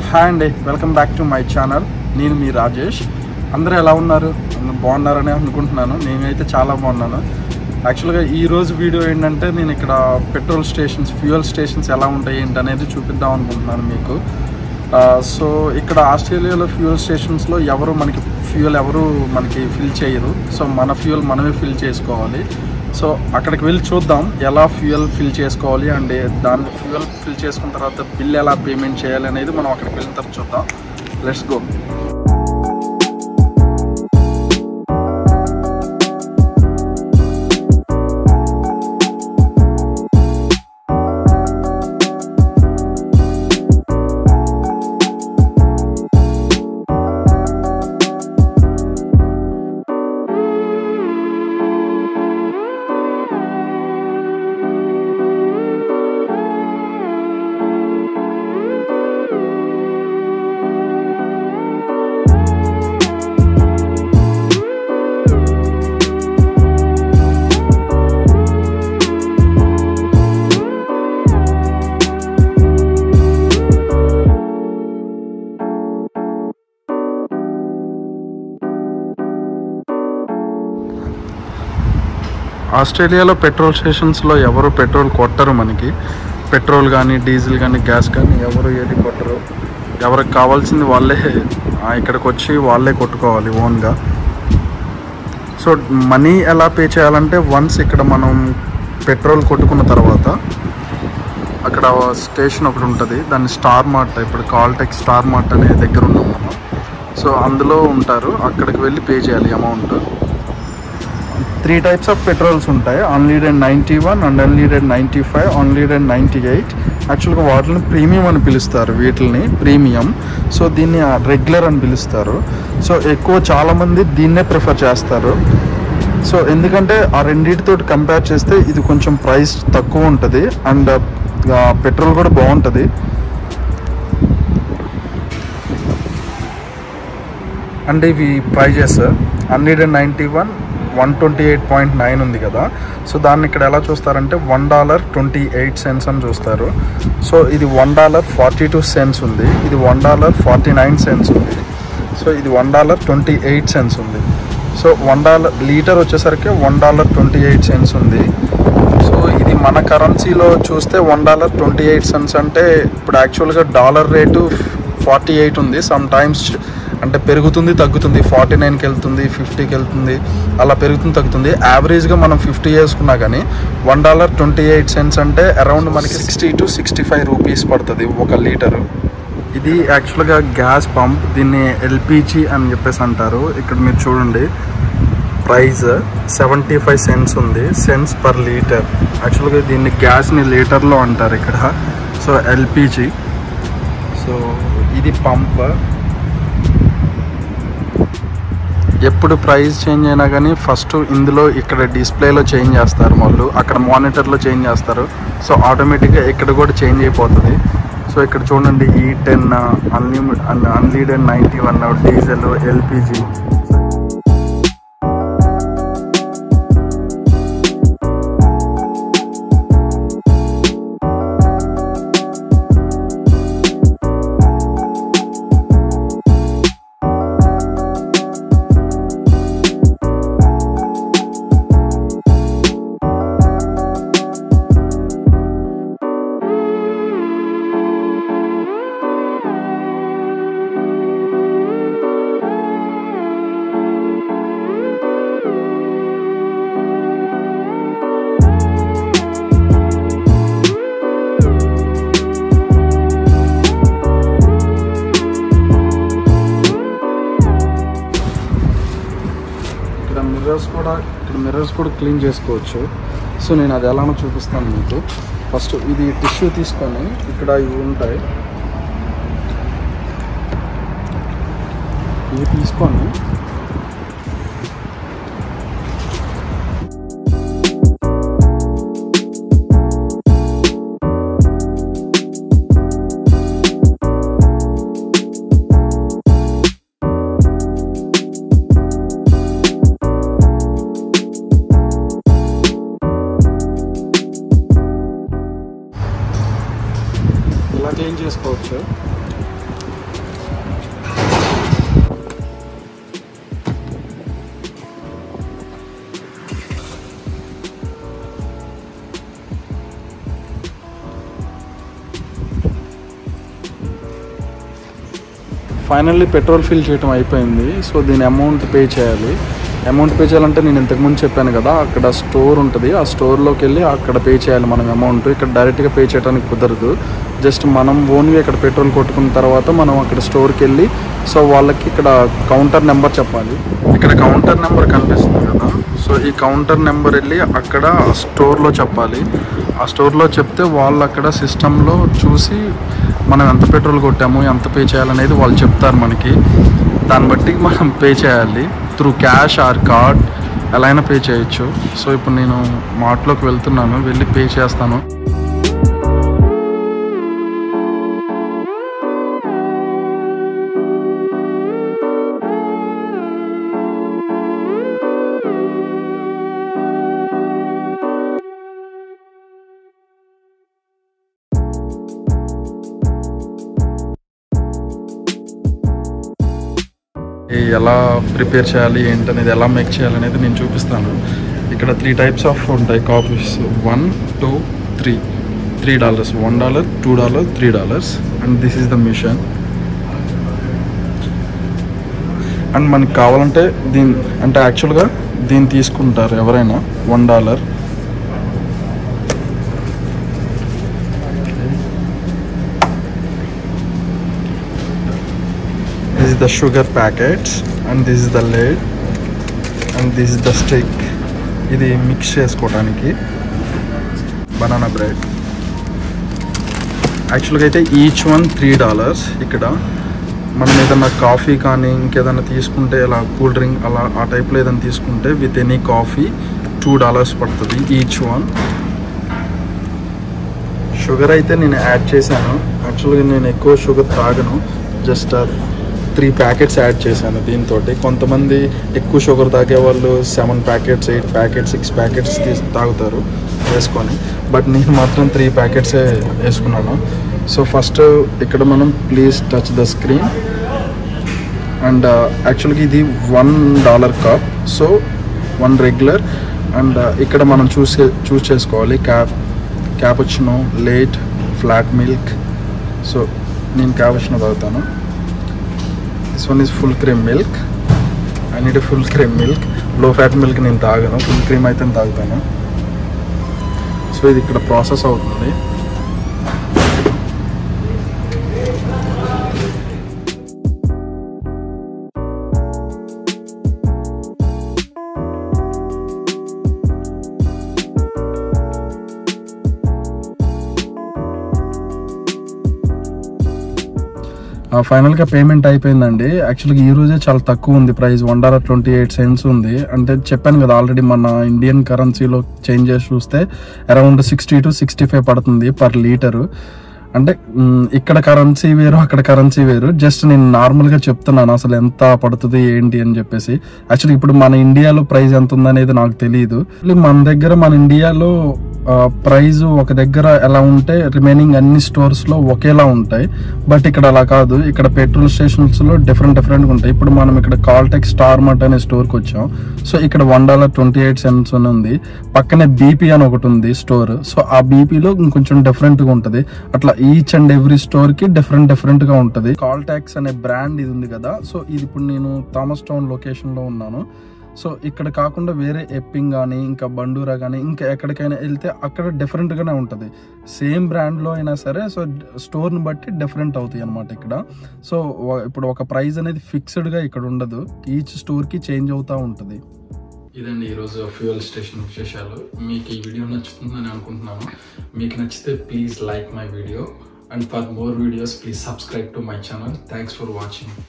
hi అండి welcome back to my channel నేను మీ రాజేష్ అందరూ ఎలా ఉన్నారు అందరూ బాగున్నారని అనుకుంటున్నాను నేనైతే చాలా బాగున్నాను యాక్చువల్గా ఈ రోజు వీడియో ఏంటంటే నేను ఇక్కడ పెట్రోల్ స్టేషన్స్ ఫ్యూయల్ స్టేషన్స్ ఎలా ఉంటాయి ఏంటి అనేది చూపిద్దాం అనుకుంటున్నాను మీకు సో ఇక్కడ ఆస్ట్రేలియాలో ఫ్యూయల్ స్టేషన్స్లో ఎవరు మనకి ఫ్యూయల్ ఎవరు మనకి ఫిల్ చేయరు సో మన ఫ్యూయల్ మనమే ఫిల్ చేసుకోవాలి సో అక్కడికి వెళ్ళి చూద్దాం ఎలా ఫ్యూయల్ ఫిల్ చేసుకోవాలి అండ్ దాన్ని ఫ్యూయల్ ఫిల్ చేసుకున్న తర్వాత బిల్ ఎలా పేమెంట్ చేయాలి అనేది మనం అక్కడికి వెళ్ళిన తర్వాత చూద్దాం లెట్స్ గో ఆస్ట్రేలియాలో పెట్రోల్ స్టేషన్స్లో ఎవరు పెట్రోల్ కొట్టరు మనకి పెట్రోల్ కానీ డీజిల్ కానీ గ్యాస్ కానీ ఎవరు ఏది కొట్టరు ఎవరికి కావాల్సింది వాళ్ళే ఆ, ఇక్కడికి వచ్చి వాళ్ళే కొట్టుకోవాలి ఓన్గా సో మనీ ఎలా పే చేయాలంటే వన్స్ ఇక్కడ మనం పెట్రోల్ కొట్టుకున్న తర్వాత అక్కడ స్టేషన్ ఒకటి ఉంటుంది దాన్ని స్టార్ మార్ట్ ఇప్పుడు కాల్టెక్ స్టార్ మార్ట్ అనే దగ్గర ఉన్నాం మనం సో అందులో ఉంటారు అక్కడికి వెళ్ళి పే చేయాలి amount three types of petrols ఉంటాయి unleaded ninety one and unleaded ninety five unleaded ninety eight యాక్చువల్గా వాటిని ప్రీమియం అని పిలుస్తారు వీటిని ప్రీమియం సో దీన్ని రెగ్యులర్ అని పిలుస్తారు సో ఎక్కువ చాలామంది దీన్నే ప్రిఫర్ చేస్తారు సో ఎందుకంటే ఆ రెండింటితో కంపేర్ చేస్తే ఇది కొంచెం ప్రైస్ తక్కువ ఉంటుంది అండ్ పెట్రోల్ కూడా బాగుంటుంది అండ్ ఇవి prices hundred ninety one one twenty eight point nine ఉంది కదా సో దాన్ని ఇక్కడ ఎలా చూస్తారంటే one dollar twenty eight cents అని చూస్తారు సో ఇది one dollar forty two cents ఉంది ఇది one dollar forty nine cents ఉంది సో ఇది one dollar twenty eight cents ఉంది సో వన్ డాలర్ లీటర్ వచ్చేసరికి one dollar twenty eight cents ఉంది సో ఇది మన కరెన్సీలో చూస్తే one dollar twenty eight cents అంటే ఇప్పుడు యాక్చువల్గా డాలర్ రేటు ఫార్టీ ఎయిట్ ఉంది సమ్ టైమ్స్ అంటే పెరుగుతుంది తగ్గుతుంది ఫార్టీ నైన్కి వెళ్తుంది ఫిఫ్టీకి వెళ్తుంది అలా పెరుగుతుంది తగ్గుతుంది యావరేజ్గా మనం ఫిఫ్టీ వేసుకున్నా కానీ one dollar twenty eight cents అంటే అరౌండ్ మనకి sixty to sixty five rupees పడుతుంది ఒక లీటరు ఇది యాక్చువల్గా గ్యాస్ పంప్ దీన్ని ఎల్పిజి అని చెప్పేసి అంటారు ఇక్కడ మీరు చూడండి ప్రైస్ సెవెంటీ ఫైవ్ సెన్స్ ఉంది సెన్స్ పర్ లీటర్ యాక్చువల్గా దీన్ని గ్యాస్ని లీటర్లో అంటారు ఇక్కడ సో ఎల్పిజి సో ఇది పంప్ ఎప్పుడు ప్రైస్ చేంజ్ అయినా కానీ ఫస్ట్ ఇందులో ఇక్కడ డిస్ప్లేలో చేంజ్ చేస్తారు వాళ్ళు అక్కడ మానిటర్లో చేంజ్ చేస్తారు సో ఆటోమేటిక్గా ఇక్కడ కూడా చేంజ్ అయిపోతుంది సో ఇక్కడ చూడండి ఈ ten unlimit unleaded ninety one diesel LPG ఇక్కడ మిర్రర్స్ కూడా ఇక్కడ మిర్రర్స్ కూడా క్లీన్ చేసుకోవచ్చు సో నేను అది ఎలానో చూపిస్తాను మీకు ఫస్ట్ ఇది టిష్యూ తీసుకొని ఇక్కడ ఇవి ఉంటాయి ఇవి తీసుకొని క్లీన్ చేసుకోవచ్చు ఫైనల్లీ పెట్రోల్ ఫిల్ చేయడం అయిపోయింది సో దీని అమౌంట్ పే చేయాలి అమౌంట్ పే చేయాలంటే నేను ఇంతకుముందు చెప్పాను కదా అక్కడ స్టోర్ ఉంటుంది ఆ స్టోర్లోకి వెళ్ళి అక్కడ పే చేయాలి మనం అమౌంట్ ఇక్కడ డైరెక్ట్గా పే చేయడానికి కుదరదు జస్ట్ మనం ఓన్గా ఇక్కడ పెట్రోల్ కొట్టుకున్న తర్వాత మనం అక్కడ స్టోర్కి వెళ్ళి సో వాళ్ళకి ఇక్కడ కౌంటర్ నెంబర్ చెప్పాలి ఇక్కడ కౌంటర్ నెంబర్ కనిపిస్తుంది కదా సో ఈ కౌంటర్ నెంబర్ వెళ్ళి అక్కడ స్టోర్లో చెప్పాలి ఆ స్టోర్లో చెప్తే వాళ్ళు అక్కడ సిస్టంలో చూసి మనం ఎంత పెట్రోల్ కొట్టాము ఎంత పే చేయాలనేది వాళ్ళు చెప్తారు మనకి దాన్ని బట్టి మనం పే చేయాలి త్రూ క్యాష్ ఆర్ కార్డ్ ఎలా అయినా పే చేయొచ్చు సో ఇప్పుడు నేను మార్ట్లోకి వెళ్తున్నాను వెళ్ళి పే చేస్తాను ఈ ఎలా ప్రిపేర్ చేయాలి ఏంటనేది ఎలా మేక్ చేయాలి అనేది నేను చూపిస్తాను ఇక్కడ త్రీ టైప్స్ ఆఫ్ ఉంటాయి coffees one two three three dollars one dollar two dollar three dollars and this is the machine and మనకి కావాలంటే దీని అంటే యాక్చువల్గా దీన్ని తీసుకుంటారు ఎవరైనా one dollar this is the sugar packets and this is the lid and this is the stick ఇది mix చేసుకోవడానికి బనానా బ్రెడ్ యాక్చువల్గా అయితే ఈచ్ వన్ త్రీ డాలర్స్ ఇక్కడ మనం ఏదైనా కాఫీ కానీ ఇంకేదైనా తీసుకుంటే ఇలా కూల్ డ్రింక్ అలా ఆ టైప్లో ఏదైనా తీసుకుంటే with any coffee two dollars పడుతుంది ఈచ్ వన్ షుగర్ అయితే నేను యాడ్ చేశాను యాక్చువల్గా నేను ఎక్కువ షుగర్ తాగను జస్ట్ త్రీ ప్యాకెట్స్ యాడ్ చేశాను దీంతో కొంతమంది ఎక్కువ షుగర్ తాగే వాళ్ళు seven packets eight packets six packets తీసి తాగుతారు వేసుకొని బట్ నేను మాత్రం త్రీ ప్యాకెట్సే వేసుకున్నాను సో ఫస్ట్ ఇక్కడ మనం please touch the screen and యాక్చువల్గా ఇది one dollar cup so one regular and ఇక్కడ మనం చూస్ చూస్ చేసుకోవాలి cap cappuccino latte flat milk so నేను క్యాపుచినో తాగుతాను this one is full cream milk I need full cream milk low fat milk నేను తాగను full cream అయితే నేను తాగుతాను సో ఇది ఇక్కడ ప్రాసెస్ అవుతుంది ఫైనల్గా పేమెంట్ అయిపోయిందండి యాక్చువల్గా ఈ రోజే చాలా తక్కువ ఉంది price one dollar twenty eight cents ఉంది అంటే చెప్పాను కదా ఆల్రెడీ మన ఇండియన్ కరెన్సీలో చేంజ్ చేసి చూస్తే around sixty to sixty five పడుతుంది పర్ లీటరు అంటే మ్, ఇక్కడ కరెన్సీ వేరు అక్కడ కరెన్సీ వేరు జస్ట్ నేను నార్మల్గా చెప్తున్నాను అసలు ఎంత పడుతుంది ఏంటి అని చెప్పేసి యాక్చువల్లీ ఇప్పుడు మన ఇండియాలో ప్రైస్ ఎంత ఉందనేది నాకు తెలియదు మన దగ్గర మన ఇండియాలో ప్రైస్ ఒక దగ్గర ఎలా ఉంటే రిమైనింగ్ అన్ని స్టోర్స్ లో ఒకేలా ఉంటాయి బట్ ఇక్కడ అలా కాదు ఇక్కడ పెట్రోల్ స్టేషన్స్ లో డిఫరెంట్ డిఫరెంట్ గా ఉంటాయి ఇప్పుడు మనం ఇక్కడ కాల్టెక్ స్టార్ మట్ అనే స్టోర్ కి వచ్చాం సో ఇక్కడ one dollar twenty eight cents అని ఉంది పక్కనే బీపీ అని ఒకటి ఉంది స్టోర్ సో ఆ బీపీలో ఇంకొంచెం డిఫరెంట్ గా ఉంటది అట్లా ఈచ్ అండ్ ఎవ్రీ స్టోర్ కి డిఫరెంట్ డిఫరెంట్ గా ఉంటది కాల్ ట్యాక్స్ అనే బ్రాండ్ ఇది ఉంది కదా సో ఇది ఇప్పుడు నేను థామస్ టౌన్ లొకేషన్ లో ఉన్నాను సో ఇక్కడ కాకుండా వేరే ఎప్పింగ్ కానీ ఇంకా బండూరా కానీ ఇంకా ఎక్కడికైనా వెళ్తే అక్కడ డిఫరెంట్ గానే ఉంటది సేమ్ బ్రాండ్ లో అయినా సరే సో స్టోర్ ని బట్టి డిఫరెంట్ అవుతాయి అనమాట ఇక్కడ సో వ- ఇప్పుడు ఒక ప్రైస్ అనేది ఫిక్స్డ్ గా ఇక్కడ ఉండదు ఈచ్ స్టోర్ కి చేంజ్ అవుతా ఉంటది ఇదండి ఈరోజు ఫ్యూయల్ స్టేషన్ విశేషాలు మీకు ఈ వీడియో నచ్చుతుందని అనుకుంటున్నాను మీకు నచ్చితే please like my video and for more videos please subscribe to my channel thanks for watching